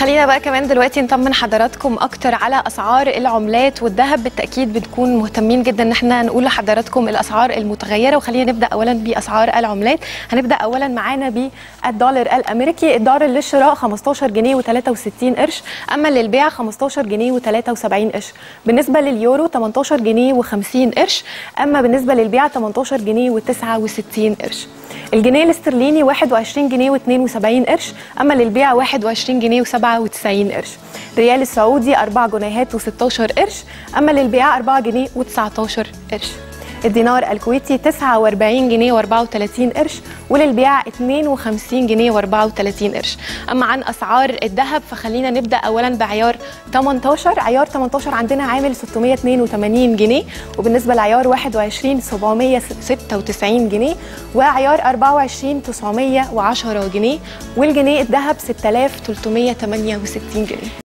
خلينا بقى كمان دلوقتي نطمن حضراتكم اكتر على اسعار العملات والذهب بالتاكيد بنكون مهتمين جدا ان احنا نقول لحضراتكم الاسعار المتغيره وخلينا نبدا اولا باسعار العملات هنبدا اولا معانا بالدولار الامريكي الدولار للشراء 15 جنيه و63 قرش اما للبيع 15 جنيه و73 قرش بالنسبه لليورو 18 جنيه و50 قرش اما بالنسبه للبيع 18 جنيه و69 قرش الجنيه الاسترليني 21 جنيه و72 قرش اما للبيع 21 جنيه و97 قرش ريال السعودي 4 جنيهات و16 قرش اما للبيع 4 جنيه و19 قرش الدينار الكويتي 49 جنيه و34 قرش وللبيع 52 جنيه و34 قرش اما عن اسعار الذهب فخلينا نبدا اولا بعيار 18 عيار 18 عندنا عامل 682 جنيه وبالنسبه لعيار 21 796 جنيه وعيار 24 910 جنيه والجنيه الذهب 6368 جنيه